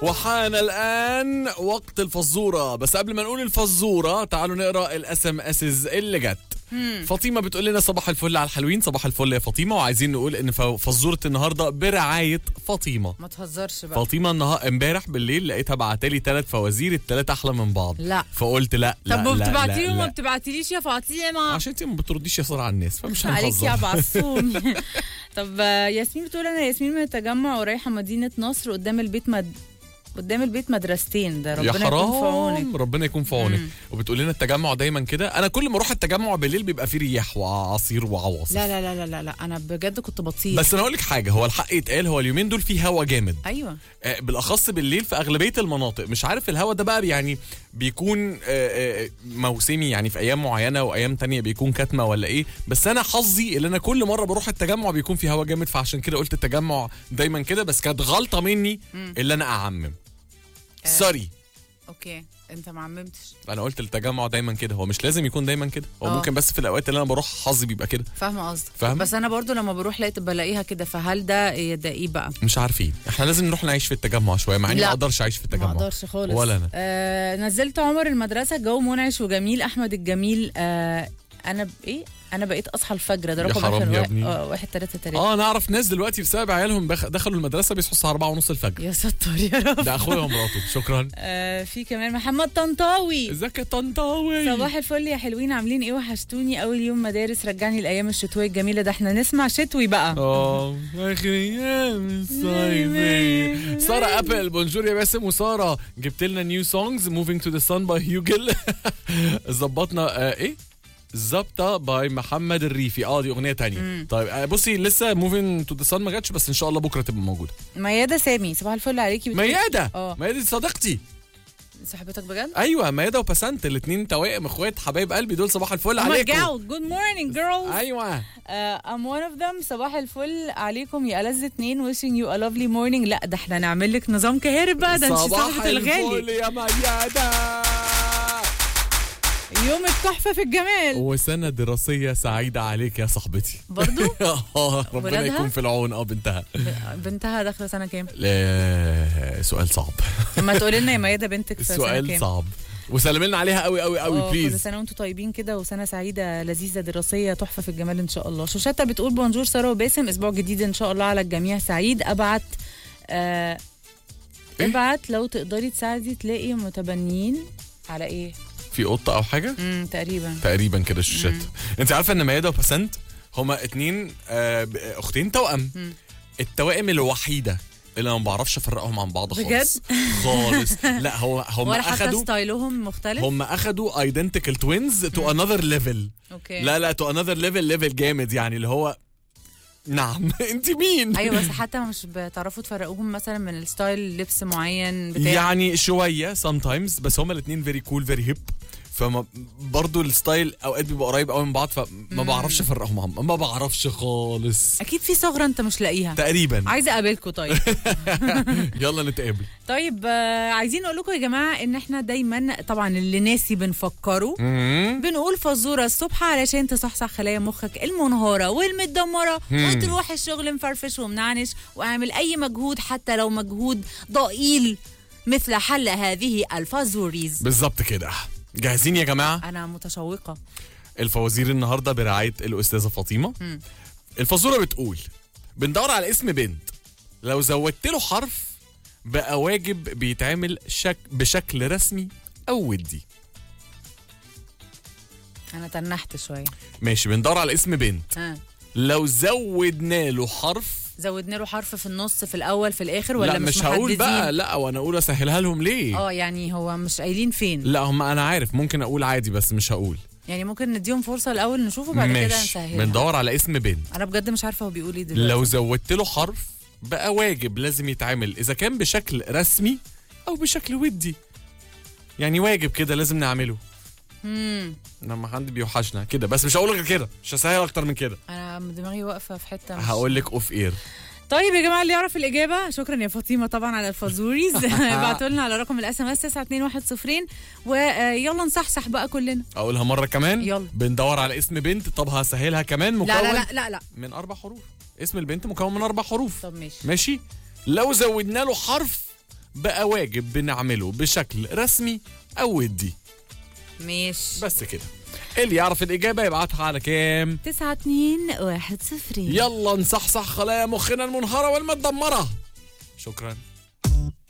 وحان الان وقت الفزوره بس قبل ما نقول الفزوره تعالوا نقرا الاس ام اسز اللي جت فاطمه بتقول لنا صباح الفل على الحلوين صباح الفل يا فاطمه وعايزين نقول ان ف- فزوره النهارده برعايه فاطمه ما تهزرش بقى فاطمه النهار امبارح بالليل لقيتها بعتلي ثلاث فوازير الثلاثه احلى من بعض لا. فقلت لا لا طب لا بتبعتي لي لا, وما لا. بتبعتيليش يا فاطمه عشان انت ما بترديش يا ساره على الناس فمش عليك يا هنهزر بعصوم طب آه، ياسمين بتقول انا ياسمين من التجمع ورايحه مدينه نصر قدام البيت مد... قدام البيت مدرستين ده يا ربنا يكون في عونك حرام ربنا يكون في عونك وبتقول لنا التجمع دايما كده انا كل ما اروح التجمع بالليل بيبقى فيه رياح وعصير وعواصف لا لا لا لا لا, لا. انا بجد كنت بطير بس انا اقول لك حاجه هو الحق يتقال هو اليومين دول فيه هوا جامد ايوه آه، بالاخص بالليل في اغلبيه المناطق مش عارف الهوا ده بقى يعني بيكون آه، آه، موسمي يعني في ايام معينه وايام تانية بيكون كاتمه ولا ايه بس انا حظي اللي انا كل مره بروح التجمع بيكون في هوا جامد فعشان كده قلت التجمع دايما كده بس كانت غلطه مني اللي انا اعمم سوري اوكي انت ما عممتش انا قلت التجمع دايما كده هو مش لازم يكون دايما كده هو آه. ممكن بس في الاوقات اللي انا بروح حظي بيبقى كده فاهمه قصدك فاهمة؟ بس انا برضو لما بروح لقيت بلاقيها كده فهل ده إيه ده ايه بقى مش عارفين احنا لازم نروح نعيش في التجمع شويه مع اني لا. ما اقدرش اعيش في التجمع ما اقدرش خالص ولا انا آه نزلت عمر المدرسه جو منعش وجميل احمد الجميل آه انا ب... ايه انا بقيت اصحى الفجر ده يا رقم حرام آخر يا وا- ابني. اه واحد تلاتة تلاتة اه انا اعرف ناس دلوقتي بسبب عيالهم بخ- دخلوا المدرسه بيصحوا الساعه 4 ونص الفجر يا ستار يا رب ده اخويا ومراته شكرا آه في كمان محمد طنطاوي ازيك يا طنطاوي صباح الفل يا حلوين عاملين ايه وحشتوني اول يوم مدارس رجعني الايام الشتويه الجميله ده احنا نسمع شتوي بقى اه اخر ايام الصيفيه ساره ابل بونجور يا باسم وساره جبت لنا نيو سونجز موفينج تو ذا سان باي هيوجل ظبطنا آه ايه ظابطه باي محمد الريفي اه دي اغنيه تانية طيب آه بصي لسه موفينج تو ذا سان ما جاتش بس ان شاء الله بكره تبقى موجوده ميادة سامي صباح الفل عليكي بتقول- مياده اه. مياده دي صديقتي صاحبتك بجد ايوه مياده وبسنت الاثنين توائم اخوات حبايب قلبي دول صباح الفل Oh my عليكم god good morning girls ايوه uh, I'm one of them صباح الفل عليكم يا ألذ اتنين wishing you a lovely morning لا ده احنا نعمل لك نظام كهرب بقى ده انت صباح صاحبة الفل الغالي يا مياده يوم التحفة في الجمال وسنه دراسيه سعيده عليك يا صاحبتي برضو آه، ربنا ولادها؟ يكون في العون اه بنتها بنتها داخلة سنة كام؟ لا، سؤال صعب لما تقولي لنا يا ميادة بنتك في سنة السؤال كام؟ صعب وسلم لنا عليها قوي قوي قوي اه، كل بليز سنة وانتم طيبين كده وسنة سعيدة لذيذة دراسية تحفة في الجمال ان شاء الله شوشتة بتقول بونجور سارة وباسم اسبوع جديد ان شاء الله على الجميع سعيد ابعت آه إيه؟ ابعت لو تقدري تساعدي تلاقي متبنيين على ايه؟ في قطه او حاجه امم تقريبا تقريبا كده الشاشات انت عارفه ان مياده وبسنت هما اتنين آه، ب- اختين توأم مم. التوائم الوحيده اللي انا ما بعرفش افرقهم عن بعض خالص بجد؟ خالص لا هو هم ولا حتى اخدوا ستايلهم مختلف؟ هم اخدوا ايدنتيكال توينز تو انذر ليفل اوكي لا لا تو انذر ليفل ليفل جامد يعني اللي هو نعم انت مين ايوه بس حتى مش بتعرفوا تفرقوهم مثلا من الستايل لبس معين بتاع يعني شويه sometimes بس هما الاثنين فيري كول فيري هيب فما برضه الستايل اوقات بيبقى قريب قوي من بعض فما بعرفش افرقهم هم ما بعرفش خالص اكيد في ثغره انت مش لاقيها تقريبا عايزه اقابلكم طيب يلا نتقابل طيب آه، عايزين نقول لكم يا جماعه ان احنا دايما طبعا اللي ناسي بنفكره بنقول فزوره الصبح علشان تصحصح خلايا مخك المنهاره والمتدمره وتروح الشغل مفرفش ومنعنش واعمل اي مجهود حتى لو مجهود ضئيل مثل حل هذه الفازوريز بالظبط كده جاهزين يا جماعه انا متشوقه الفوازير النهارده برعايه الاستاذه فاطمه مم. الفزوره بتقول بندور على اسم بنت لو زودت له حرف بقى واجب بيتعمل شك بشكل رسمي او ودي انا تنحت شويه ماشي بندور على اسم بنت ها لو زودنا له حرف زودنا له حرف في النص في الاول في الاخر ولا لا مش, مش هقول بقى محددين؟ لا وانا اقول اسهلها لهم ليه اه يعني هو مش قايلين فين لا هم انا عارف ممكن اقول عادي بس مش هقول يعني ممكن نديهم فرصه الاول نشوفه بعد كده ماشي نسهلها بندور على اسم بنت انا بجد مش عارفه هو بيقول ايه دلوقتي لو زودت له حرف بقى واجب لازم يتعمل اذا كان بشكل رسمي او بشكل ودي يعني واجب كده لازم نعمله امم لما حد بيوحشنا كده بس مش هقول غير كده مش هسهل اكتر من كده انا دماغي واقفه في حته مش... هقول لك اوف اير طيب يا جماعه اللي يعرف الاجابه شكرا يا فاطمه طبعا على الفازوريز ابعتوا لنا على رقم الاس ام اس 92110 ويلا نصحصح بقى كلنا اقولها مره كمان يلا. بندور على اسم بنت طب هسهلها كمان مكون لا لا لا لا لا من اربع حروف اسم البنت مكون من اربع حروف طب ماشي ماشي لو زودنا له حرف بقى واجب بنعمله بشكل رسمي او ودي ماشي بس كده اللي يعرف الاجابه يبعتها على كام تسعة اتنين واحد صفرين يلا نصحصح خلايا مخنا المنهاره والمتدمره شكرا